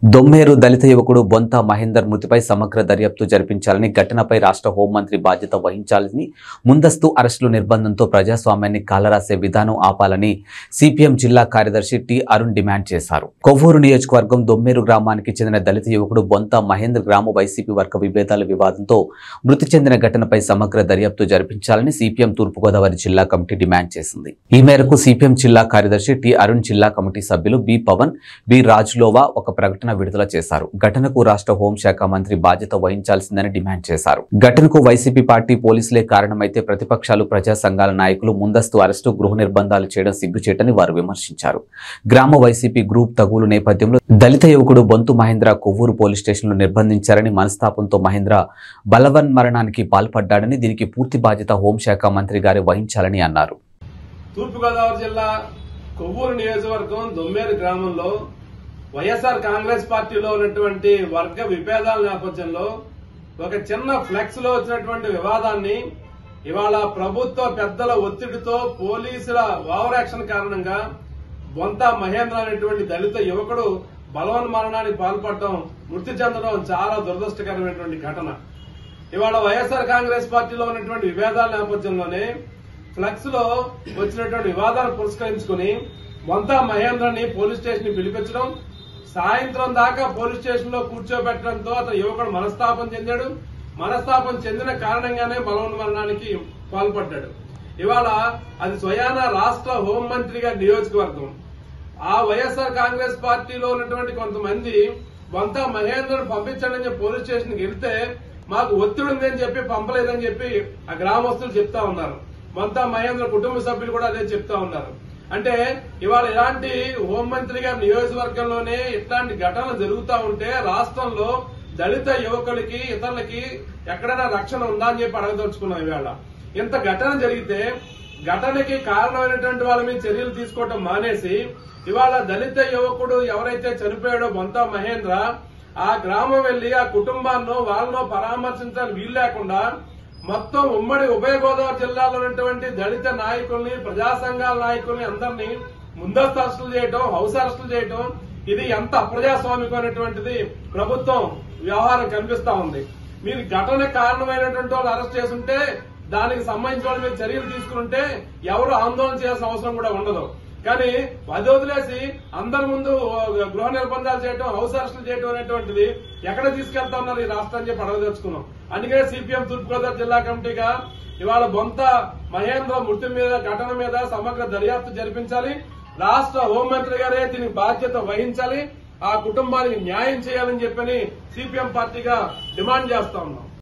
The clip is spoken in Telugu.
దొమ్మేరు దళిత యువకుడు బొంత మహేందర్ మృతిపై సమగ్ర దర్యాప్తు జరిపించాలని ఘటనపై రాష్ట్ర హోంమంత్రి బాధ్యత వహించాలని ముందస్తు అరెస్టులు నిర్బంధంతో ప్రజాస్వామ్యాన్ని కాలరాసే విధానం ఆపాలని సిపిఎం జిల్లా కార్యదర్శి టి అరుణ్ డిమాండ్ చేశారు కొవ్వూరు నియోజకవర్గం దొమ్మేరు గ్రామానికి చెందిన దళిత యువకుడు బొంత మహేందర్ గ్రామ వైసీపీ వర్గ విభేదాల వివాదంతో మృతి చెందిన ఘటనపై సమగ్ర దర్యాప్తు జరిపించాలని సిపిఎం తూర్పుగోదావరి జిల్లా కమిటీ డిమాండ్ చేసింది ఈ మేరకు సిపిఎం జిల్లా కార్యదర్శి టి అరుణ్ జిల్లా కమిటీ సభ్యులు బి పవన్ బి రాజులోవా ఒక ప్రకటన విడుదల చేశారు ఘటనకు రాష్ట్ర హోంశాఖ మంత్రి బాధ్యత వహించాల్సిందని డిమాండ్ చేశారు ఘటనకు వైసీపీ పార్టీ పోలీసులే కారణమైతే ప్రతిపక్షాలు ప్రజా సంఘాల నాయకులు ముందస్తు అరెస్టు గృహ నిర్బంధాలు చేయడం సిగ్గుచేటని వారు విమర్శించారు గ్రామ వైసీపీ గ్రూప్ తగులు నేపథ్యంలో దళిత యువకుడు బొంతు మహేంద్ర కొవ్వూరు పోలీస్ స్టేషన్లో నిర్బంధించారని మనస్తాపంతో మహేంద్ర బలవన్ మరణానికి పాల్పడ్డాడని దీనికి పూర్తి బాధ్యత హోంశాఖ మంత్రి గారి వహించాలని అన్నారు తూర్పుగోదావరి జిల్లా కొవ్వూరు నియోజకవర్గం దొమ్మేరు గ్రామంలో వైఎస్ఆర్ కాంగ్రెస్ పార్టీలో ఉన్నటువంటి వర్గ విభేదాల నేపథ్యంలో ఒక చిన్న ఫ్లెక్స్ లో వచ్చినటువంటి వివాదాన్ని ఇవాళ ప్రభుత్వ పెద్దల ఒత్తిడితో పోలీసుల ఓవర్ యాక్షన్ కారణంగా బొంత మహేంద్ర అనేటువంటి దళిత యువకుడు బలవన్ మరణానికి పాల్పడటం మృతి చెందడం చాలా దురదృష్టకరమైనటువంటి ఘటన ఇవాళ వైఎస్ఆర్ కాంగ్రెస్ పార్టీలో ఉన్నటువంటి విభేదాల నేపథ్యంలోనే ఫ్లక్స్ లో వచ్చినటువంటి వివాదాలు పురస్కరించుకుని మొంతా మహేంద్రని పోలీస్ స్టేషన్ ని పిలిపించడం సాయంత్రం దాకా పోలీస్ స్టేషన్ లో కూర్చోబెట్టడంతో అతను యువకుడు మనస్తాపం చెందాడు మనస్తాపం చెందిన కారణంగానే బలవన్ మరణానికి పాల్పడ్డాడు ఇవాళ అది స్వయాన రాష్ట్ర హోంమంత్రిగా నియోజకవర్గం ఆ వైఎస్ఆర్ కాంగ్రెస్ పార్టీలో ఉన్నటువంటి కొంతమంది వంత మహేంద్రను పంపించండి అని చెప్పి పోలీస్ స్టేషన్కి వెళ్తే మాకు ఒత్తిడి ఉందని చెప్పి పంపలేదని చెప్పి ఆ గ్రామస్తులు చెప్తా ఉన్నారు వంత మహేంద్ర కుటుంబ సభ్యులు కూడా అదే చెప్తా ఉన్నారు అంటే ఇవాళ ఇలాంటి హోంమంత్రిగా నియోజకవర్గంలోనే ఇట్లాంటి ఘటనలు జరుగుతా ఉంటే రాష్ట్రంలో దళిత యువకులకి ఇతరులకి ఎక్కడైనా రక్షణ ఉందా అని చెప్పి అడగదలుచుకున్నాం ఇవాళ ఇంత ఘటన జరిగితే ఘటనకి కారణమైనటువంటి వాళ్ళ మీద చర్యలు తీసుకోవటం మానేసి ఇవాళ దళిత యువకుడు ఎవరైతే చనిపోయాడో బొంతా మహేంద్ర ఆ గ్రామం వెళ్లి ఆ కుటుంబాన్నో వాళ్ళనో పరామర్శించాలని వీలు లేకుండా మొత్తం ఉమ్మడి ఉభయ గోదావరి జిల్లాలో ఉన్నటువంటి దళిత నాయకుల్ని ప్రజా సంఘాల నాయకుల్ని అందరినీ ముందస్తు అరెస్టులు చేయటం హౌస్ అరెస్టులు చేయటం ఇది ఎంత అప్రజాస్వామికమైనటువంటిది ప్రభుత్వం వ్యవహారం కనిపిస్తా ఉంది మీరు ఘటనకు కారణమైనటువంటి వాళ్ళు అరెస్ట్ చేసుంటే దానికి సంబంధించిన వాళ్ళ మీద చర్యలు తీసుకుంటే ఎవరు ఆందోళన చేయాల్సిన అవసరం కూడా ఉండదు కానీ అది వదిలేసి అందరి ముందు గృహ నిర్బంధాలు చేయడం హౌస్ అరెస్టులు చేయడం అనేటువంటిది ఎక్కడ తీసుకెళ్తా ఉన్నారు ఈ రాష్ట్రాన్ని చెప్పి అడగదలుచుకున్నాం అందుకే సిపిఎం తూర్పుగోదావరి జిల్లా కమిటీగా ఇవాళ బొంత మహేంద్ర మృతి మీద ఘటన మీద సమగ్ర దర్యాప్తు జరిపించాలి రాష్ట్ర హోంమంత్రి గారే దీనికి బాధ్యత వహించాలి ఆ కుటుంబానికి న్యాయం చేయాలని చెప్పని సిపిఎం పార్టీగా డిమాండ్ చేస్తా ఉన్నాం